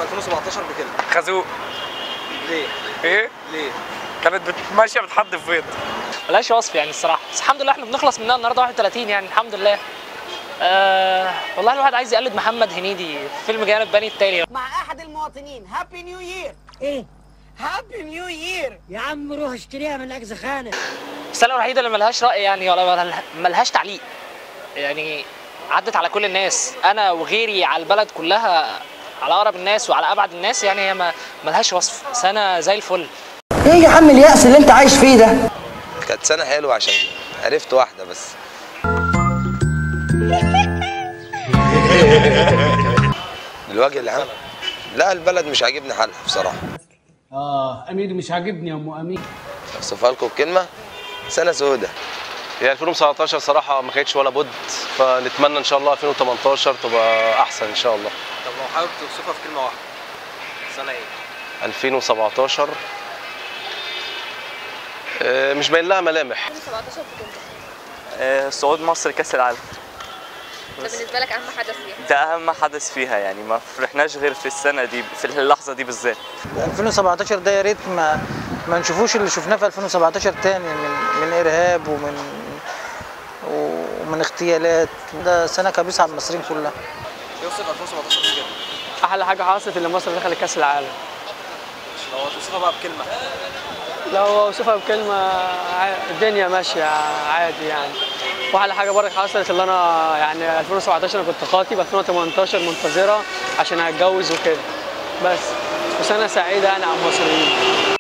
في 2017 بكلمه خازوق ليه؟ ايه ليه؟ كانت بت- ماشيه بتحض في بيض ملهاش وصف يعني الصراحه بس الحمد لله احنا بنخلص منها النهارده 31 يعني الحمد لله آه والله الواحد عايز يقلد محمد هنيدي في فيلم جانب بني التالي مع احد المواطنين هابي نيو يير ايه هابي نيو يير يا عم روح اشتريها من الاجزخانه السنه الوحيده اللي ملهاش راي يعني ولا ملها- ملهاش تعليق يعني عدت على كل الناس انا وغيري على البلد كلها على اقرب الناس وعلى ابعد الناس يعني هي ما- ملهاش وصف سنه زي الفل ايه يا عم اليأس اللي انت عايش فيه ده كانت سنة حلوة عشان عرفت واحدة بس الوجه العام لا البلد مش عاجبني حالها بصراحة اه امير مش عاجبني يا ام امير اوصفها لكم بكلمة سنة سودة هي 2017 صراحة ما كانتش ولا بد فنتمنى إن شاء الله 2018 تبقى أحسن إن شاء الله طب لو حابب توصفها في كلمه واحده سنه ايه؟ 2017 آه، مش باين لها ملامح صعود مصر كاس العالم ده بالنسبه لك اهم حدث فيها ده اهم حدث فيها يعني ما فرحناش غير في السنه دي في اللحظه دي بالذات 2017 ده يا ريت ما ما نشوفوش اللي شفناه في 2017 تاني من من ارهاب ومن ومن اغتيالات ده سنه كبيسه على المصريين كلها يوصف 2017 بكلمه احلى حاجه حصلت ان مصر دخلت كاس العالم لو هتوصفها بقى بكلمه لو اوصفها بكلمه ع- الدنيا ماشيه عادي يعني واحلى حاجه برضه حصلت اللي انا يعني 2017 انا كنت خاطب 2018 منتظره عشان هتجوز وكده بس وسنه سعيده يعني على المصريين